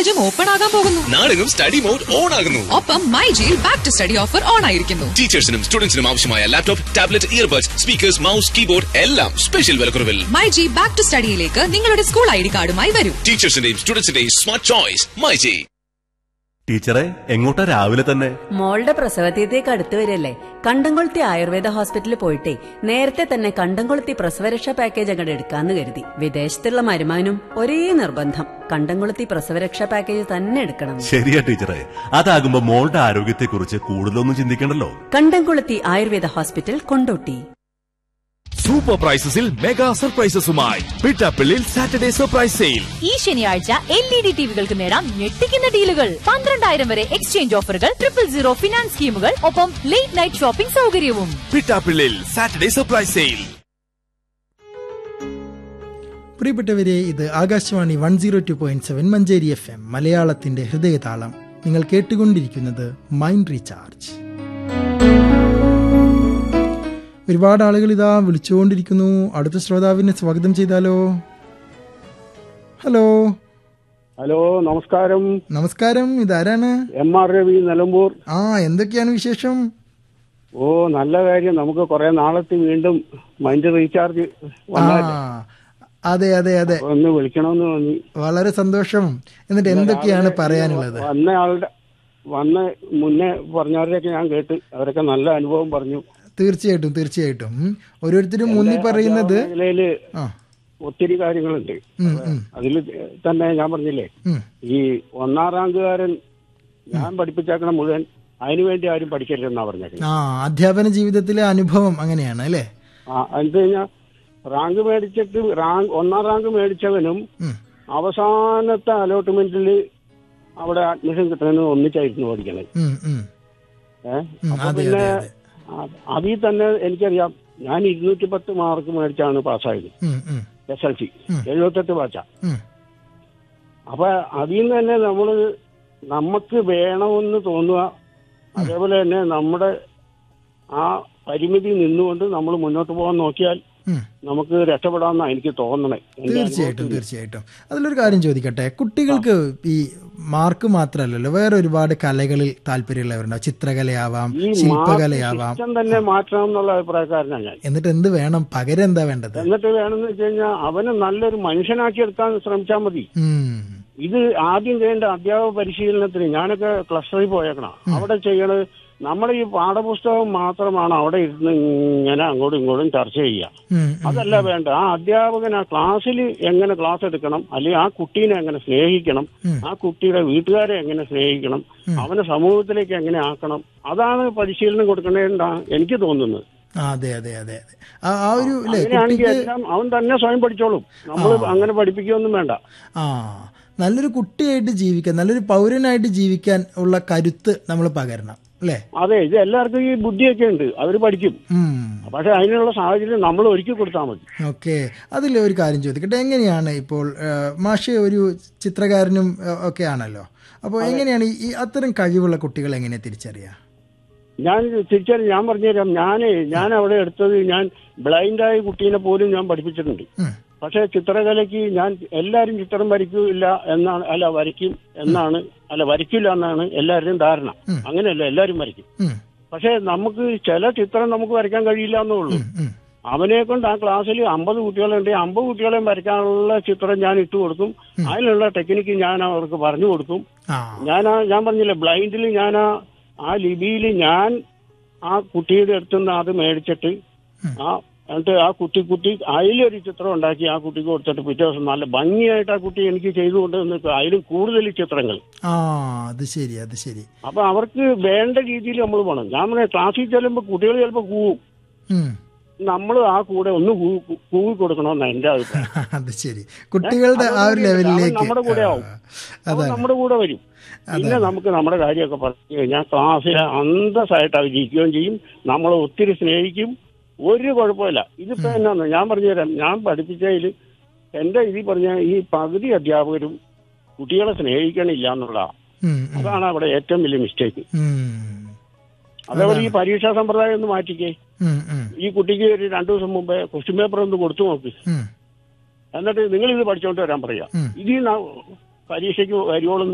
കോളേജും ഓപ്പൺ ആകാൻ പോകുന്നു നാടെങ്ങും സ്റ്റഡി മോഡ് ഓൺ ആകുന്നു ഒപ്പം മൈ ജിയിൽ back to study offer on ആയിരിക്കുന്നു ടീച്ചേഴ്സിനും സ്റ്റുഡൻസിനും ആവശ്യമായ laptop tablet earbuds speakers mouse keyboard എല്ലാം സ്പെഷ്യൽ വിലക്കുറവിൽ മൈ ജി ബാക്ക് ടു സ്റ്റഡിയിലേക്ക് നിങ്ങളുടെ സ്കൂൾ ഐ ഡി കാർഡുമായി വരൂ ടീച്ചേഴ്സിന്റെയും സ്റ്റുഡൻസിന്റെയും സ്മാർട്ട് ചോയ്സ് മൈജി ടീച്ചറെ എങ്ങോട്ടാ രാവിലെ തന്നെ മോളുടെ പ്രസവതീയത്തേക്ക് അടുത്ത് വരല്ലേ കണ്ടംകൊളുത്തി ആയുർവേദ ഹോസ്പിറ്റലിൽ പോയിട്ടേ നേരത്തെ തന്നെ കണ്ടംകൊളുത്തി പ്രസവരക്ഷാ പാക്കേജ് അങ്ങോട്ട് എടുക്കാന്ന് കരുതി വിദേശത്തുള്ള മരുമാനും ഒരേ നിർബന്ധം കണ്ടംകൊളുത്തി പ്രസവരക്ഷാ പാക്കേജ് തന്നെ എടുക്കണം ശരിയാ ടീച്ചറെ അതാകുമ്പോ മോളുടെ ആരോഗ്യത്തെക്കുറിച്ച് കൂടുതലൊന്നും ചിന്തിക്കണ്ടല്ലോ കണ്ടംകൊളുത്തി ആയുർവേദ ഹോസ്പിറ്റൽ കൊണ്ടോട്ടി സൂപ്പർ പ്രൈസസിൽ മെഗാ സർപ്രൈസസുമായി പിട്ടാപ്പിള്ളിൽ സാറ്റർഡേ സർപ്രൈസ് സെയിൽ ഈ ശനിയാഴ്ച എൽ ഇ ഡി ടിവികൾക്ക് നേടാം ഞെട്ടിക്കുന്ന ഡീലുകൾ പന്ത്രണ്ടായിരം വരെ എക്സ്ചേഞ്ച് ഓഫറുകൾ ട്രിപ്പിൾ സീറോ ഫിനാൻസ് സ്കീമുകൾ ഒപ്പം ലേറ്റ് നൈറ്റ് ഷോപ്പിംഗ് സൗകര്യവും പിട്ടാപ്പിള്ളിൽ സാറ്റർഡേ സർപ്രൈസ് സെയിൽ പ്രിയപ്പെട്ടവരെ ഇത് Akashvani one zero two point seven Manjeri F M മലയാളത്തിന്റെ ഹൃദയതാളം നിങ്ങൾ കേട്ടുകൊണ്ടിരിക്കുന്നത് മൈൻഡ് റീചാർജ് ഒരുപാട് ആളുകൾ ഇതാ വിളിച്ചുകൊണ്ടിരിക്കുന്നു അടുത്ത ശ്രോതാവിനെ സ്വാഗതം ചെയ്താലോ ഹലോ ഹലോ നമസ്കാരം നമസ്കാരം ഇതാരാണ് എം ആർ രവി നിലമ്പൂർ ആ എന്തൊക്കെയാണ് വിശേഷം ഓ നല്ല കാര്യം നമുക്ക് കുറെ നാളത്തെ വീണ്ടും മൈൻഡ് റീചാർജ് ആ വന്നതല്ലേ അതെ അതെ അതെ അപ്പൊ ഒന്ന് വിളിക്കണമെന്ന് തോന്നി വളരെ സന്തോഷം എന്നിട്ട് എന്തൊക്കെയാണ് പറയാനുള്ളത് വന്ന ആളുടെ വന്ന മുന്നേ പറഞ്ഞവരെയൊക്കെ ഞാൻ കേട്ട് അവരൊക്കെ നല്ല അനുഭവം പറഞ്ഞു തീർച്ചയായിട്ടും തീർച്ചയായിട്ടും ഉം. ഓരോരുത്തരും മുന്നിൽ പറയുന്നത് മേഖലയില് ആ ഒത്തിരി കാര്യങ്ങളുണ്ട് ഉം, ഉം, അതിൽ തന്നെ ഞാൻ പറഞ്ഞില്ലേ ഉം. ഈ ഒന്നാം റാങ്കുകാരൻ ഞാൻ പഠിപ്പിച്ചേക്കണ മുഴുവൻ അതിനുവേണ്ടി ആരും പഠിക്കരുതെന്നാ പറഞ്ഞേക്കുന്നത് ആ അധ്യാപന ജീവിതത്തിലെ അനുഭവം അങ്ങനെയാണ് അല്ലേ ആ എന്ത് കഴിഞ്ഞാൽ റാങ്ക് മേടിച്ചിട്ട് റാങ്ക് ഒന്നാം റാങ്ക് മേടിച്ചവനും ഉം. അവസാനത്തെ അലോട്ട്മെന്റിൽ അവിടെ അഡ്മിഷൻ കിട്ടുന്നതിന് ഒന്നിച്ചായിരുന്നു പഠിക്കണത് ഉം, ഉം. ഏഹ് ഉം, അപ്പൊ അതെ പിന്നെ അതെ അതെ ആ- അതിൽ തന്നെ എനിക്കറിയാം ഞാൻ ഇരുന്നൂറ്റി പത്ത് മാർക്ക് മേടിച്ചാണ് പാസ്സായത് ഉം, ഉം, എസ് എൽ സി ഉം. എഴുപത്തെട്ട് ബാച്ച ഉം. അപ്പൊ അതിൽ നിന്ന് തന്നെ നമ്മൾ നമുക്ക് വേണമെന്ന് തോന്നുക അതേപോലെ തന്നെ നമ്മുടെ ആ പരിമിതി നിന്നുകൊണ്ട് നമ്മൾ മുന്നോട്ട് പോകാൻ നോക്കിയാൽ ഉം. നമുക്ക് രക്ഷപ്പെടാമെന്നാണ് എനിക്ക് തോന്നണേ എന്റെ തീർച്ചയായിട്ടും അനുഭവത്തിൽ. തീർച്ചയായിട്ടും അതിലൊരു കാര്യം ചോദിക്കട്ടെ കുട്ടികൾക്ക് ഈ മാർക്ക് മാത്രമല്ലല്ലോ വേറെ ഒരുപാട് കലകളിൽ താല്പര്യമുള്ളവരുണ്ടാവും ചിത്രകലയാവാം ഈ ശില്പകലയാവാം സിസ്റ്റം തന്നെ മാറ്റണം എന്നുള്ള അഭിപ്രായക്കാരനാണ് ഞാൻ എന്നിട്ട് എന്ത് വേണം പകരം എന്താ വേണ്ടത് എന്നിട്ട് വേണമെന്ന് വെച്ച് കഴിഞ്ഞാൽ അവനെ നല്ലൊരു മനുഷ്യനാക്കി എടുക്കാൻ ശ്രമിച്ചാൽ മതി ഉം. ഇത് ആദ്യം ചെയ്യേണ്ട അധ്യാപക പരിശീലനത്തിന് ഞാനൊക്കെ ക്ലസ്റ്ററിൽ പോയേക്കണം അവിടെ ചെയ്യണത് നമ്മുടെ ഈ പാഠപുസ്തകം മാത്രമാണ് അവിടെ ഇരുന്ന് ഇങ്ങനെ അങ്ങോട്ടും ഇങ്ങോട്ടും ചർച്ച ചെയ്യുക ഉം, ഉം. അതല്ല വേണ്ട ആ അധ്യാപകൻ ആ ക്ലാസ്സിൽ എങ്ങനെ ക്ലാസ് എടുക്കണം അല്ലെങ്കിൽ ആ കുട്ടീനെ എങ്ങനെ സ്നേഹിക്കണം ഉം. ആ കുട്ടിയുടെ വീട്ടുകാരെ എങ്ങനെ സ്നേഹിക്കണം അവനെ സമൂഹത്തിലേക്ക് എങ്ങനെ ആക്കണം അതാണ് പരിശീലനം കൊടുക്കണേണ്ടാ എനിക്ക് തോന്നുന്നത് ആ, അതെ അതെ അതെ അതെ ആ ആ ഒരു അല്ലേ അങ്ങനെയാണെങ്കിൽ കുട്ടിക്ക് എല്ലാം അവൻ തന്നെ സ്വയം പഠിച്ചോളും നമ്മൾ അങ്ങനെ പഠിപ്പിക്കുകയൊന്നും വേണ്ട ആ നല്ലൊരു കുട്ടിയായിട്ട് ജീവിക്കാൻ നല്ലൊരു പൗരനായിട്ട് ജീവിക്കാൻ ഉള്ള കരുത്ത് നമ്മൾ പകരണം അല്ലേ അതെ ഇത് എല്ലാവർക്കും ഈ ബുദ്ധിയൊക്കെ ഉണ്ട് അവർ പഠിക്കും ഉം പക്ഷെ അതിനുള്ള സാഹചര്യം നമ്മൾ ഒരുക്കി കൊടുത്താൽ മതി ഓക്കെ അതിൽ ഒരു കാര്യം ചോദിക്കട്ടെ എങ്ങനെയാണ് ഇപ്പോൾ ആ, മാഷ് ഒരു ചിത്രകാരനും ആ, ഒക്കെ ആണല്ലോ അപ്പോൾ എങ്ങനെയാണ് ഈ- ഈ അത്തരം കഴിവുള്ള കുട്ടികളെ എങ്ങനെ തിരിച്ചറിയുക ഞാൻ തിരിച്ചറിയും ഞാൻ പറഞ്ഞുതരാം ഞാനേ ഞാൻ അവിടെ എടുത്തത് ഞാൻ ബ്ലൈൻഡായ കുട്ടീനെ പോലും ഞാൻ പഠിപ്പിച്ചിട്ടുണ്ട് ഉം. പക്ഷെ ചിത്രകലയ്ക്ക് ഞാൻ എല്ലാവരും ചിത്രം വരയ്ക്കില്ല എന്നാണ് അല്ല വരയ്ക്കും എന്നാണ് അല്ല വരയ്ക്കില്ല എന്നാണ് എല്ലാവരുടെയും ധാരണ ഉം. അങ്ങനെയല്ല എല്ലാവരും വരയ്ക്കും ഉം, പക്ഷെ നമുക്ക് ചില ചിത്രം നമുക്ക് വരയ്ക്കാൻ കഴിയില്ല എന്നേ ഉള്ളൂ ഉം, ഉം. അവനെ കൊണ്ട് ആ ക്ലാസ്സിൽ അമ്പത് കുട്ടികളുണ്ടെങ്കിൽ അമ്പത് കുട്ടികളെയും വരയ്ക്കാനുള്ള ചിത്രം ഞാൻ ഇട്ട് കൊടുക്കും അതിനുള്ള ടെക്നിക്ക് ഞാൻ അവർക്ക് പറഞ്ഞു കൊടുക്കും ആ ഞാൻ ആ ഞാൻ പറഞ്ഞില്ലേ ബ്ലൈൻഡിൽ ഞാൻ ആ ആ ലിപിയിൽ ഞാൻ ആ കുട്ടിയുടെ അടുത്തുനിന്ന് അത് മേടിച്ചിട്ട് ആ എന്നിട്ട് ആ കുട്ടി കുട്ടി അതിലൊരു ചിത്രം ഉണ്ടാക്കി ആ കുട്ടിക്ക് കൊടുത്തിട്ട് പിറ്റേ ദിവസം നല്ല ഭംഗിയായിട്ട് ആ കുട്ടി എനിക്ക് ചെയ്തു കൊണ്ട് നിൽക്കുക അതിലും കൂടുതൽ ചിത്രങ്ങൾ ആ അത് ശരി അത് ശരി അപ്പൊ അവർക്ക് വേണ്ട രീതിയിൽ നമ്മൾ പോകണം ഞാൻ പറഞ്ഞ ക്ലാസ്സിൽ ചെല്ലുമ്പോൾ കുട്ടികൾ ചിലപ്പോൾ കൂവും ഉം. നമ്മൾ ആ കൂടെ ഒന്ന് കൂ- കൂവി കൊടുക്കണമെന്നാണ് എന്റെ അഭിപ്രായം അത് ശരി കുട്ടികളുടെ ആ ഒരു അവൻ ലെവലിലേക്ക് നമ്മുടെ കൂടെ ആവും ആ, അവൻ അതാണ് നമ്മുടെ കൂടെ വരും പിന്നെ നമുക്ക് നമ്മുടെ കാര്യമൊക്കെ പറഞ്ഞു കഴിഞ്ഞാൽ ക്ലാസ്സിൽ അന്തസ്സായിട്ട് അവർ ജയിക്കുകയും ചെയ്യും നമ്മളെ ഒത്തിരി സ്നേഹിക്കും ഒരു കുഴപ്പമില്ല ഇതിപ്പോ എന്നാന്ന് ഞാൻ പറഞ്ഞുതരാം ഞാൻ പഠിപ്പിച്ചതിൽ എന്റെ ഇതിൽ പറഞ്ഞ ഈ പകുതി അധ്യാപകരും കുട്ടികളെ സ്നേഹിക്കണില്ല എന്നുള്ളതാണ് ഉം, ഉം, അതാണ് അവിടെ ഏറ്റവും വലിയ മിസ്റ്റേക്ക് ഉം. അതേപോലെ ഈ പരീക്ഷാ സമ്പ്രദായം ഒന്ന് മാറ്റിക്കേ ഉം, ഉം, ഈ കുട്ടിക്ക് ഒരു രണ്ടു ദിവസം മുമ്പേ ക്വസ്റ്റ്യൻ പേപ്പർ ഒന്ന് കൊടുത്തു നോക്ക് ഉം. എന്നിട്ട് നിങ്ങൾ ഇത് പഠിച്ചോണ്ട് വരാൻ പറയാ ഉം. ഇതിൽ പരീക്ഷയ്ക്ക് വരുവോളം